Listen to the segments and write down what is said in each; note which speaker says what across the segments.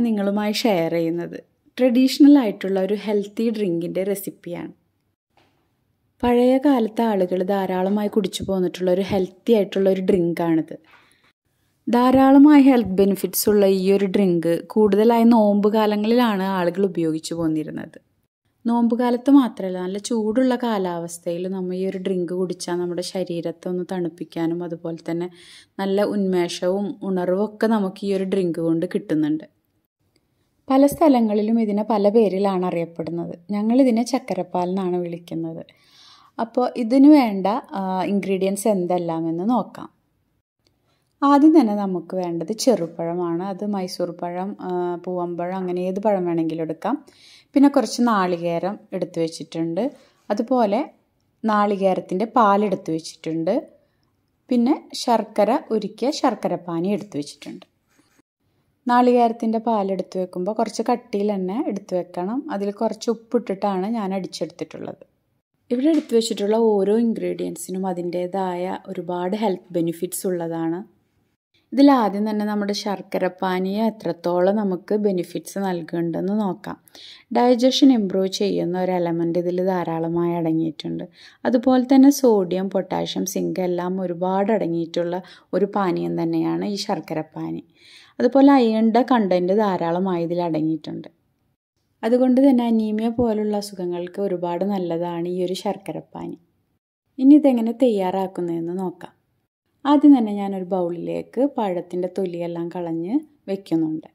Speaker 1: നിങ്ങളുമായി ഷെയർ ചെയ്യുന്നത് ട്രഡീഷണൽ ആയിട്ടുള്ള ഒരു ഹെൽത്തി ഡ്രിങ്കിൻ്റെ റെസിപ്പിയാണ് പഴയ കാലത്തെ ആളുകൾ ധാരാളമായി കുടിച്ചു പോന്നിട്ടുള്ള ഒരു ഹെൽത്തി ആയിട്ടുള്ള ഒരു ഡ്രിങ്കാണിത് ധാരാളമായി ഹെൽത്ത് ബെനിഫിറ്റ്സ് ഉള്ള ഈ ഒരു ഡ്രിങ്ക് കൂടുതലായി നോമ്പ് കാലങ്ങളിലാണ് ആളുകൾ ഉപയോഗിച്ചു പോന്നിരുന്നത് നോമ്പ് കാലത്ത് മാത്രമല്ല നല്ല ചൂടുള്ള കാലാവസ്ഥയിൽ നമ്മൾ ഈ ഒരു ഡ്രിങ്ക് കുടിച്ചാൽ നമ്മുടെ ശരീരത്തെ ഒന്ന് തണുപ്പിക്കാനും അതുപോലെ തന്നെ നല്ല ഉന്മേഷവും ഉണർവും ഒക്കെ നമുക്ക് ഈ ഒരു ഡ്രിങ്ക് കൊണ്ട് കിട്ടുന്നുണ്ട് പല സ്ഥലങ്ങളിലും ഇതിനെ പല പേരിലാണ് അറിയപ്പെടുന്നത് ഞങ്ങളിതിനെ ചക്കരപ്പാൽ എന്നാണ് വിളിക്കുന്നത് അപ്പോൾ ഇതിന് വേണ്ട ഇൻഗ്രീഡിയൻസ് എന്തെല്ലാമെന്ന് നോക്കാം ആദ്യം തന്നെ നമുക്ക് വേണ്ടത് ചെറുപഴമാണ് അത് മൈസൂർ പഴം പൂവമ്പഴം അങ്ങനെ ഏത് പഴം വേണമെങ്കിലും എടുക്കാം പിന്നെ കുറച്ച് നാളികേരം എടുത്തു വെച്ചിട്ടുണ്ട് അതുപോലെ നാളികേരത്തിൻ്റെ പാലെടുത്ത് വെച്ചിട്ടുണ്ട് പിന്നെ ശർക്കര ഉരുക്കിയ ശർക്കരപ്പാനി എടുത്തു വെച്ചിട്ടുണ്ട് നാളികേരത്തിൻ്റെ പാലെടുത്ത് വെക്കുമ്പോൾ കുറച്ച് കട്ടിയിൽ തന്നെ എടുത്തു വെക്കണം അതിൽ കുറച്ച് ഉപ്പിട്ടിട്ടാണ് ഞാൻ അടിച്ചെടുത്തിട്ടുള്ളത് ഇവിടെ എടുത്തു വെച്ചിട്ടുള്ള ഓരോ ഇൻഗ്രീഡിയൻസിനും അതിൻ്റേതായ ഒരുപാട് ഹെൽത്ത് ബെനിഫിറ്റ്സ് ഉള്ളതാണ് ഇതിൽ ആദ്യം തന്നെ നമ്മുടെ ശർക്കരപ്പാനിയെ എത്രത്തോളം നമുക്ക് ബെനിഫിറ്റ്സ് നൽകുന്നുണ്ടെന്ന് നോക്കാം ഡൈജഷൻ ഇമ്പ്രൂവ് ചെയ്യുന്ന ഒരു എലമെൻ്റ് ഇതിൽ ധാരാളമായി അടങ്ങിയിട്ടുണ്ട് അതുപോലെ തന്നെ സോഡിയം പൊട്ടാഷ്യം സിങ്ക് എല്ലാം ഒരുപാട് അടങ്ങിയിട്ടുള്ള ഒരു പാനീയം തന്നെയാണ് ഈ ശർക്കരപ്പാനി അതുപോലെ അയണിൻ്റെ കണ്ടൻറ്റ് ധാരാളമായി ഇതിൽ അടങ്ങിയിട്ടുണ്ട് അതുകൊണ്ട് തന്നെ അനീമിയ പോലുള്ള അസുഖങ്ങൾക്ക് ഒരുപാട് നല്ലതാണ് ഈ ഒരു ശർക്കരപ്പാനി ഇനി ഇതെങ്ങനെ തയ്യാറാക്കുന്നതെന്ന് നോക്കാം ആദ്യം തന്നെ ഞാനൊരു ബൗളിലേക്ക് പഴത്തിൻ്റെ തൊലിയെല്ലാം കളഞ്ഞ് വെക്കുന്നുണ്ട്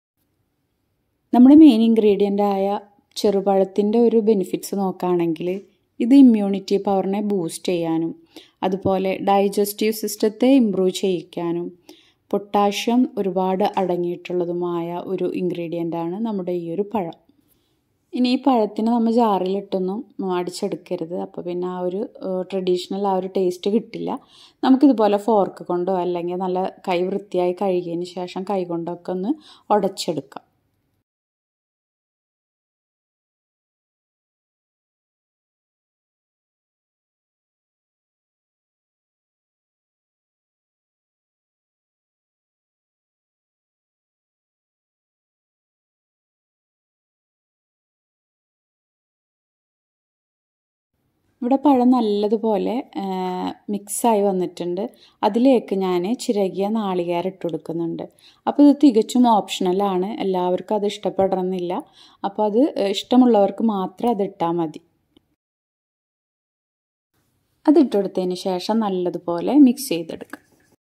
Speaker 1: നമ്മുടെ മെയിൻ ഇൻഗ്രീഡിയൻ്റ് ആയ ചെറുപഴത്തിൻ്റെ ഒരു ബെനിഫിറ്റ്സ് നോക്കുകയാണെങ്കിൽ ഇത് ഇമ്മ്യൂണിറ്റി പവറിനെ ബൂസ്റ്റ് ചെയ്യാനും അതുപോലെ ഡൈജസ്റ്റീവ് സിസ്റ്റത്തെ ഇമ്പ്രൂവ് ചെയ്യിക്കാനും പൊട്ടാഷ്യം ഒരുപാട് അടങ്ങിയിട്ടുള്ളതുമായ ഒരു ഇൻഗ്രീഡിയൻ്റാണ് നമ്മുടെ ഈ ഒരു പഴം ഇനി ഈ പഴത്തിന് നമ്മൾ ജാറിലിട്ടൊന്നും അടിച്ചെടുക്കരുത് അപ്പോൾ പിന്നെ ആ ഒരു ട്രഡീഷണൽ ആ ഒരു ടേസ്റ്റ് കിട്ടില്ല നമുക്കിതുപോലെ ഫോർക്ക് കൊണ്ടോ അല്ലെങ്കിൽ നല്ല കൈ വൃത്തിയായി കഴുകിയതിന് ശേഷം കൈ കൊണ്ടൊക്കെ ഒന്ന് ഉടച്ചെടുക്കാം ഇവിടെ പഴം നല്ലതുപോലെ മിക്സായി വന്നിട്ടുണ്ട് അതിലേക്ക് ഞാൻ ചിരകിയ നാളികേരം ഇട്ട് കൊടുക്കുന്നുണ്ട് അപ്പോൾ ഇത് തികച്ചും ഓപ്ഷണലാണ് എല്ലാവർക്കും അത് ഇഷ്ടപ്പെടണമെന്നില്ല അപ്പോൾ അത് ഇഷ്ടമുള്ളവർക്ക് മാത്രം അത് ഇട്ടാൽ മതി അതിട്ട് കൊടുത്തതിന് ശേഷം നല്ലതുപോലെ മിക്സ് ചെയ്തെടുക്കാം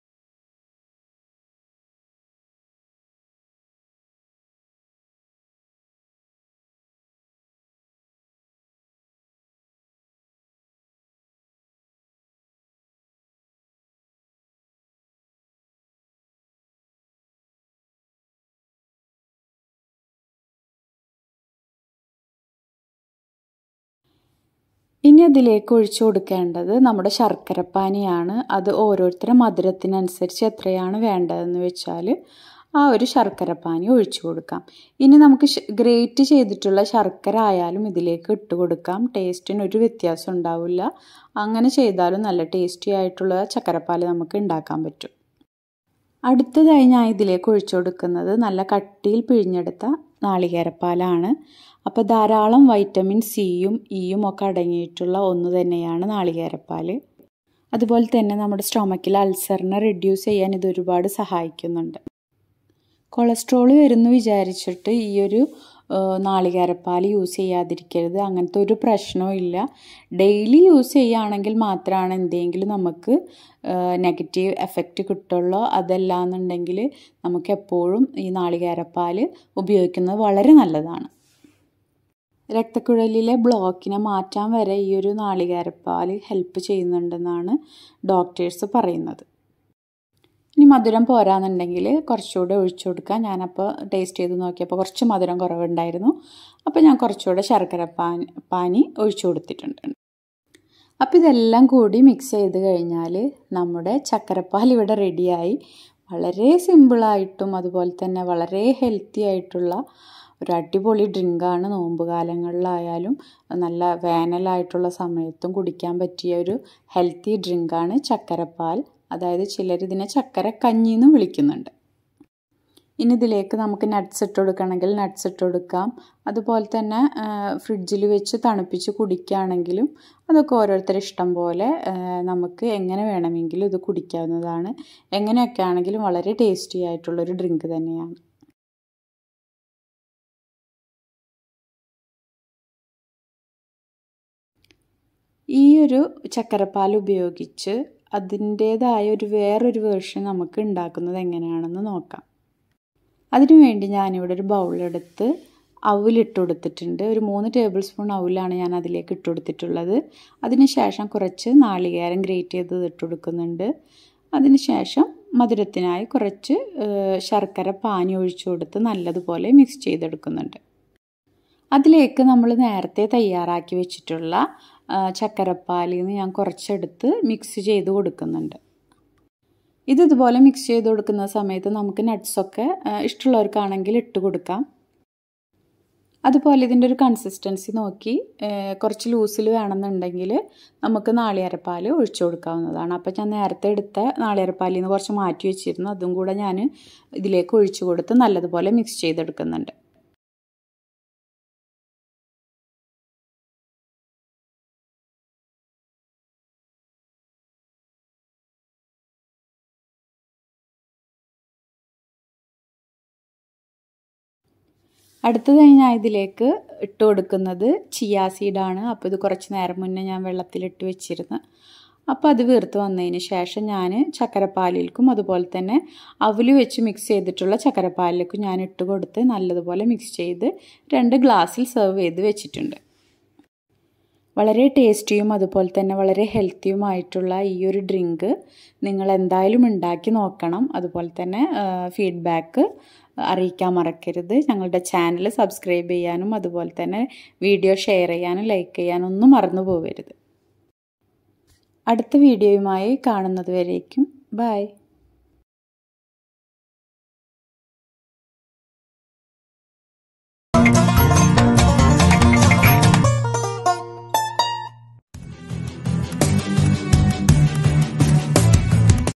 Speaker 1: ഇനി അതിലേക്ക് ഒഴിച്ചു കൊടുക്കേണ്ടത് നമ്മുടെ ശർക്കരപ്പാനിയാണ് അത് ഓരോരുത്തരുടെ മധുരത്തിനനുസരിച്ച് എത്രയാണ് വേണ്ടതെന്ന് വെച്ചാൽ ആ ഒരു ശർക്കരപ്പാനി ഒഴിച്ചു കൊടുക്കാം ഇനി നമുക്ക് ഗ്രേറ്റ് ചെയ്തിട്ടുള്ള ശർക്കര ആയാലും ഇതിലേക്ക് ഇട്ട് കൊടുക്കാം ടേസ്റ്റിന് ഒരു വ്യത്യാസം ഉണ്ടാവില്ല അങ്ങനെ ചെയ്താലും നല്ല ടേസ്റ്റി ആയിട്ടുള്ള ചക്കരപ്പാൽ നമുക്ക് ഉണ്ടാക്കാൻ പറ്റും അടുത്തതായി ഞാൻ ഇതിലേക്ക് ഒഴിച്ചു കൊടുക്കുന്നത് നല്ല കട്ടിയിൽ പിഴിഞ്ഞെടുത്ത നാളികേരപ്പാലാണ് അപ്പോൾ ധാരാളം വൈറ്റമിൻ സിയും ഇയും ഒക്കെ അടങ്ങിയിട്ടുള്ള ഒന്ന് തന്നെയാണ് നാളികേരപ്പാൽ അതുപോലെ തന്നെ നമ്മുടെ സ്റ്റൊമക്കിൽ അൾസറിനെ റെഡ്യൂസ് ചെയ്യാൻ ഇത് ഒരുപാട് സഹായിക്കുന്നുണ്ട് കൊളസ്ട്രോൾ വരുന്നു വിചാരിച്ചിട്ട് ഈ ഒരു നാളികേരപ്പാൽ യൂസ് ചെയ്യാതിരിക്കരുത് അങ്ങനത്തെ ഒരു പ്രശ്നവും ഇല്ല ഡെയിലി യൂസ് ചെയ്യുകയാണെങ്കിൽ മാത്രമാണ് എന്തെങ്കിലും നമുക്ക് നെഗറ്റീവ് എഫക്റ്റ് കിട്ടുള്ളൂ അതല്ല എന്നുണ്ടെങ്കിൽ നമുക്ക് എപ്പോഴും ഈ നാളികേരപ്പാൽ ഉപയോഗിക്കുന്നത് വളരെ നല്ലതാണ് രക്തക്കുഴലിലെ ബ്ലോക്കിനെ മാറ്റാൻ വരെ ഈ ഒരു നാളികേരപ്പാൽ ഹെൽപ്പ് ചെയ്യുന്നുണ്ടെന്നാണ് ഡോക്ടേഴ്സ് പറയുന്നത് ഇനി മധുരം പോരാന്നുണ്ടെങ്കിൽ കുറച്ചുകൂടെ ഒഴിച്ചു കൊടുക്കാം ഞാനപ്പോൾ ടേസ്റ്റ് ചെയ്ത് നോക്കിയപ്പോൾ കുറച്ച് മധുരം കുറവുണ്ടായിരുന്നു അപ്പോൾ ഞാൻ കുറച്ചുകൂടെ ശർക്കര പാനി പാനി ഒഴിച്ചു കൊടുത്തിട്ടുണ്ട് അപ്പോൾ ഇതെല്ലാം കൂടി മിക്സ് ചെയ്ത് കഴിഞ്ഞാൽ നമ്മുടെ ചക്കരപ്പാൽ ഇവിടെ റെഡിയായി വളരെ സിമ്പിളായിട്ടും അതുപോലെ തന്നെ വളരെ ഹെൽത്തി ആയിട്ടുള്ള ഒരു അടിപൊളി ഡ്രിങ്കാണ് നോമ്പ് കാലങ്ങളിലായാലും നല്ല വേനലായിട്ടുള്ള സമയത്തും കുടിക്കാൻ പറ്റിയ ഒരു ഹെൽത്തി ഡ്രിങ്കാണ് ചക്കരപ്പാൽ അതായത് ചിലർ ഇതിനെ ചക്കര കഞ്ഞി എന്നും വിളിക്കുന്നുണ്ട് ഇനി ഇതിലേക്ക് നമുക്ക് നട്ട്സ് ഇട്ട് കൊടുക്കണമെങ്കിൽ നട്ട്സ് ഇട്ട് കൊടുക്കാം അതുപോലെ തന്നെ ഫ്രിഡ്ജിൽ വെച്ച് തണുപ്പിച്ച് കുടിക്കുകയാണെങ്കിലും അതൊക്കെ ഓരോരുത്തരുടെ ഇഷ്ടം പോലെ നമുക്ക് എങ്ങനെ വേണമെങ്കിലും ഇത് കുടിക്കാവുന്നതാണ് എങ്ങനെയൊക്കെ ആണെങ്കിലും വളരെ ടേസ്റ്റി ആയിട്ടുള്ളൊരു ഡ്രിങ്ക് തന്നെയാണ് ഈ ഒരു ചക്കരപ്പാൽ ഉപയോഗിച്ച് അതിൻ്റേതായ ഒരു വേറൊരു വേർഷൻ നമുക്ക് ഉണ്ടാക്കുന്നത് എങ്ങനെയാണെന്ന് നോക്കാം അതിനുവേണ്ടി ഞാനിവിടെ ഒരു ബൗളെടുത്ത് അവലിട്ട് കൊടുത്തിട്ടുണ്ട് ഒരു മൂന്ന് ടേബിൾ സ്പൂൺ അവലാണ് ഞാൻ അതിലേക്ക് ഇട്ട് കൊടുത്തിട്ടുള്ളത് അതിനുശേഷം കുറച്ച് നാളികേരം ഗ്രേറ്റ് ചെയ്ത് ഇട്ട് കൊടുക്കുന്നുണ്ട് അതിനുശേഷം മധുരത്തിനായി കുറച്ച് ശർക്കര പാനി ഒഴിച്ചു കൊടുത്ത് നല്ലതുപോലെ മിക്സ് ചെയ്തെടുക്കുന്നുണ്ട് അതിലേക്ക് നമ്മൾ നേരത്തെ തയ്യാറാക്കി വെച്ചിട്ടുള്ള ചക്കരപ്പാലിൽ നിന്ന് ഞാൻ കുറച്ചെടുത്ത് മിക്സ് ചെയ്ത് കൊടുക്കുന്നുണ്ട് ഇത് ഇതുപോലെ മിക്സ് ചെയ്ത് കൊടുക്കുന്ന സമയത്ത് നമുക്ക് നട്ട്സൊക്കെ ഇഷ്ടമുള്ളവർക്കാണെങ്കിൽ ഇട്ട് കൊടുക്കാം അതുപോലെ ഇതിൻ്റെ ഒരു കൺസിസ്റ്റൻസി നോക്കി കുറച്ച് ലൂസിൽ വേണമെന്നുണ്ടെങ്കിൽ നമുക്ക് നാളികേരപ്പാൽ ഒഴിച്ചു കൊടുക്കാവുന്നതാണ് അപ്പോൾ ഞാൻ നേരത്തെ എടുത്ത നാളികേരപ്പാലിൽ നിന്ന് കുറച്ച് മാറ്റി വെച്ചിരുന്നു അതും കൂടെ ഞാൻ ഇതിലേക്ക് ഒഴിച്ചു കൊടുത്ത് നല്ലതുപോലെ മിക്സ് ചെയ്തെടുക്കുന്നുണ്ട് അടുത്തതായി ഞാൻ ഇതിലേക്ക് ഇട്ട് കൊടുക്കുന്നത് ചിയാ സീഡാണ് അപ്പോൾ ഇത് കുറച്ച് നേരം മുന്നേ ഞാൻ വെള്ളത്തിലിട്ട് വെച്ചിരുന്നു അപ്പോൾ അത് വീർത്ത് വന്നതിന് ശേഷം ഞാൻ ചക്കരപ്പാലിലേക്കും അതുപോലെ തന്നെ അവല് വെച്ച് മിക്സ് ചെയ്തിട്ടുള്ള ചക്കരപ്പാലിലേക്കും ഞാൻ ഇട്ട് കൊടുത്ത് നല്ലതുപോലെ മിക്സ് ചെയ്ത് രണ്ട് ഗ്ലാസ്സിൽ സെർവ് ചെയ്ത് വെച്ചിട്ടുണ്ട് വളരെ ടേസ്റ്റിയും അതുപോലെ തന്നെ വളരെ ഹെൽത്തിയുമായിട്ടുള്ള ഈ ഒരു ഡ്രിങ്ക് നിങ്ങൾ എന്തായാലും ഉണ്ടാക്കി നോക്കണം അതുപോലെ തന്നെ ഫീഡ്ബാക്ക് അറിയിക്കാൻ മറക്കരുത് ഞങ്ങളുടെ ചാനൽ സബ്സ്ക്രൈബ് ചെയ്യാനും അതുപോലെ തന്നെ വീഡിയോ ഷെയർ ചെയ്യാനും ലൈക്ക് ചെയ്യാനും ഒന്നും മറന്നു പോകരുത് അടുത്ത വീഡിയോയുമായി കാണുന്നത് വരേക്കും ബൈ